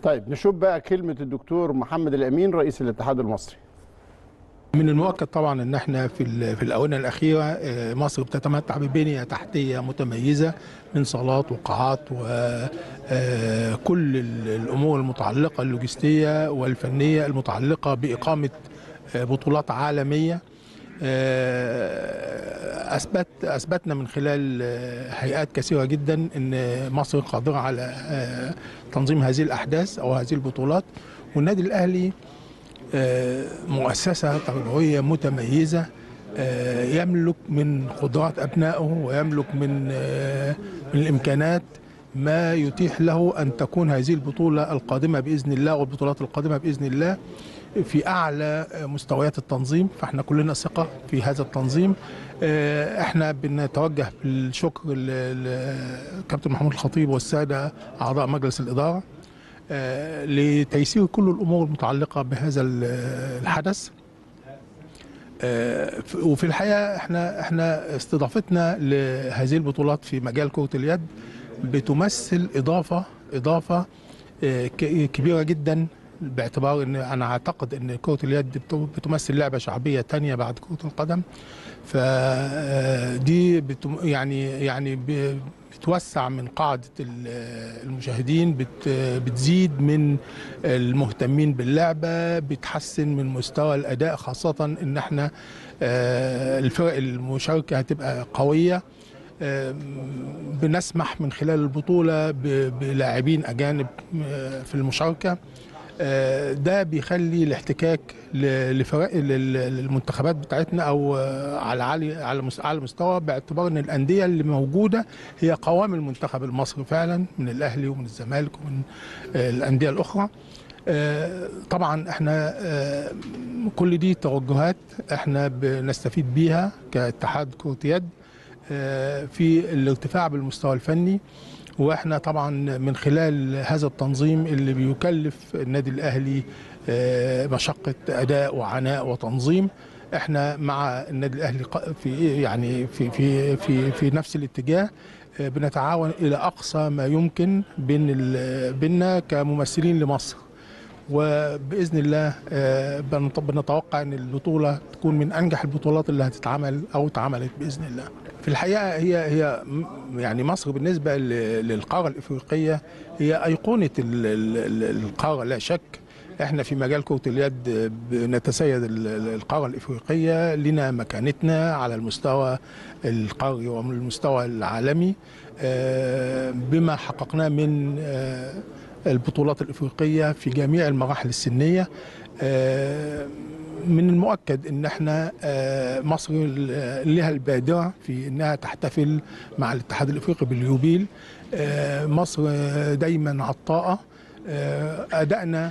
طيب نشوف بقى كلمه الدكتور محمد الامين رئيس الاتحاد المصري من المؤكد طبعا ان احنا في في الاونه الاخيره آه، مصر بتتمتع ببنيه تحتيه متميزه من صالات وقاعات وكل الامور المتعلقه اللوجستيه والفنيه المتعلقه باقامه آه، بطولات عالميه آه، اثبت اثبتنا من خلال آه، هيئات كثيره جدا ان مصر قادره على آه، تنظيم هذه الاحداث او هذه البطولات والنادي الاهلي آه، مؤسسه تربويه متميزه آه، يملك من قدرات ابنائه ويملك من آه، من الامكانات ما يتيح له ان تكون هذه البطوله القادمه باذن الله والبطولات القادمه باذن الله في اعلى مستويات التنظيم فاحنا كلنا ثقه في هذا التنظيم آه، احنا بنتوجه بالشكر للكابتن محمود الخطيب والساده اعضاء مجلس الاداره آه، لتيسير كل الامور المتعلقه بهذا ال- الحدث آه، ف- وفي الحقيقه احنا احنا استضافتنا لهذه البطولات في مجال كره اليد بتمثل اضافه اضافه آه، ك- كبيره جدا باعتبار ان انا اعتقد ان كره اليد بت- بتمثل لعبه شعبيه تانية بعد كره القدم فدي بتم يعني يعني ب- بتوسع من قاعده ال- المشاهدين بت بتزيد من المهتمين باللعبه بتحسن من مستوى الاداء خاصه ان احنا آه، الفرق المشاركه هتبقى قويه آم، بنسمح من خلال البطولة ب- بلاعبين أجانب آه، في المشاركة آه، ده بيخلي الاحتكاك ل- لفرق لل- للمنتخبات بتاعتنا او آه، على عالي على مس- على مستوى باعتبار ان الانديه اللي موجوده هي قوام المنتخب المصري فعلا من الاهلي ومن الزمالك ومن آه، الانديه الاخرى آه، طبعا احنا آه، كل دي توجهات احنا بنستفيد بيها كاتحاد كره يد آه، في الارتفاع بالمستوى الفني واحنا طبعا من خلال هذا التنظيم اللي بيكلف النادي الاهلي آه، مشقه اداء وعناء وتنظيم احنا مع النادي الاهلي ق- في يعني في في في في نفس الاتجاه آه، بنتعاون الى اقصى ما يمكن بين ال- بيننا كممثلين لمصر وباذن الله آه، بنط- بنتوقع ان البطوله تكون من انجح البطولات اللي هتتعمل او اتعملت باذن الله. في الحقيقه هي هي م- يعني مصر بالنسبه ل- للقاره الافريقيه هي ايقونه ال- ال- ال- القاره لا شك. احنا في مجال كره اليد بنتسيد ال- ال- القاره الافريقيه لنا مكانتنا على المستوى القاري ومن المستوى العالمي آه، بما حققناه من آه، البطولات الافريقيه في جميع المراحل السنيه آه، من المؤكد ان احنا آه، مصر لها البادره في انها تحتفل مع الاتحاد الافريقي باليوبيل آه، مصر دايما عطاءه آه، ادائنا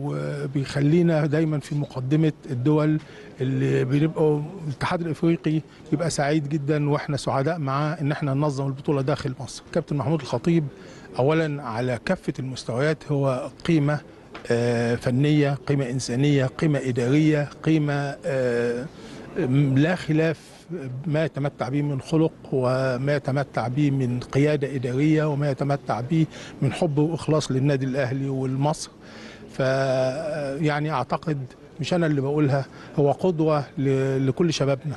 وبيخلينا دايما في مقدمه الدول اللي بنبقوا الاتحاد الافريقي بيبقى سعيد جدا واحنا سعداء معاه ان احنا ننظم البطوله داخل مصر. كابتن محمود الخطيب اولا على كافه المستويات هو قيمه آه، فنيه، قيمه انسانيه، قيمه اداريه، قيمه آه، لا خلاف ما يتمتع به من خلق وما يتمتع به من قياده اداريه وما يتمتع به من حب واخلاص للنادي الاهلي والمصر. ف يعني اعتقد مش انا اللي بقولها هو قدوه ل- لكل شبابنا.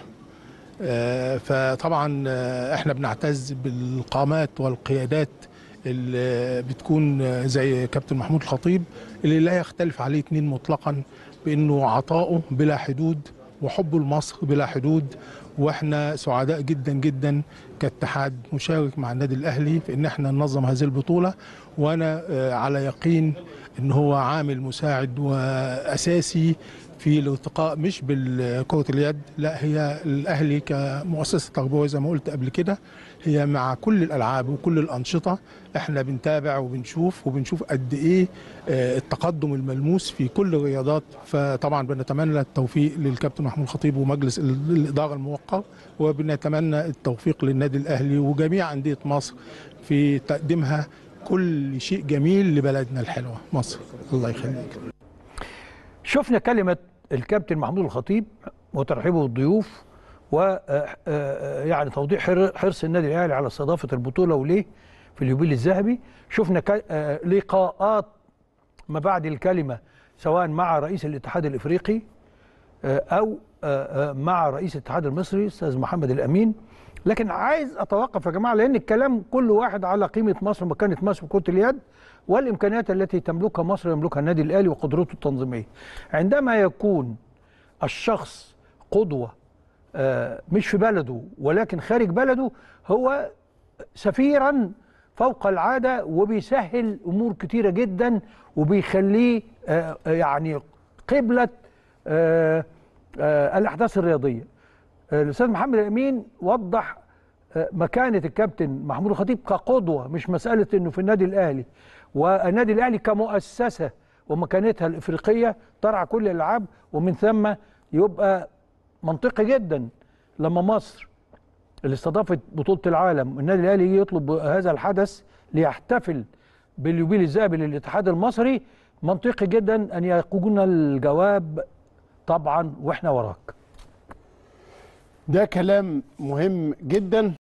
آه، فطبعا آه، احنا بنعتز بالقامات والقيادات اللي بتكون آه، زي كابتن محمود الخطيب اللي لا يختلف عليه اتنين مطلقا بانه عطاؤه بلا حدود وحبه لمصر بلا حدود واحنا سعداء جدا جدا كاتحاد مشارك مع النادي الاهلي في ان احنا ننظم هذه البطوله وانا آه، على يقين ان هو عامل مساعد واساسي في الارتقاء مش بالكرة اليد لا هي الأهلي كمؤسسة تربوية زي ما قلت قبل كده هي مع كل الألعاب وكل الأنشطة احنا بنتابع وبنشوف وبنشوف قد إيه آه، التقدم الملموس في كل الرياضات فطبعا بنتمنى التوفيق للكابتن محمود الخطيب ومجلس ال- الإدارة الموقر وبنتمنى التوفيق للنادي الأهلي وجميع أندية مصر في تقديمها كل شيء جميل لبلدنا الحلوة مصر الله يخليك شفنا كلمة الكابتن محمود الخطيب وترحيبه بالضيوف و يعني توضيح حر- حرص النادي الاهلي على استضافة البطولة وليه في اليوبيل الذهبي شفنا ك- آه، لقاءات ما بعد الكلمة سواء مع رئيس الاتحاد الإفريقي آه، أو آه، آه، مع رئيس الاتحاد المصري أستاذ محمد الأمين لكن عايز أتوقف يا جماعة لأن الكلام كل واحد على قيمة مصر ومكانة مصر في كرة اليد والإمكانيات التي تملكها مصر يملكها النادي الأهلي وقدرته التنظيمية عندما يكون الشخص قدوة آه، مش في بلده ولكن خارج بلده هو سفيرا فوق العادة وبيسهل أمور كتيرة جدا وبيخليه آه، آه، يعني قبلة آه، آه، الأحداث الرياضية آه، الأستاذ محمد الأمين وضح آه، مكانة الكابتن محمود الخطيب كقدوة مش مسألة أنه في النادي الأهلي والنادي الأهلي كمؤسسة ومكانتها الإفريقية ترعى كل الألعاب ومن ثم يبقى منطقي جدا لما مصر اللي استضافت بطولة العالم النادي الأهلي يجي يطلب هذا الحدث ليحتفل باليوبيل الذهبي للاتحاد المصري منطقي جدا أن يكون الجواب طبعا وإحنا وراك ده كلام مهم جدا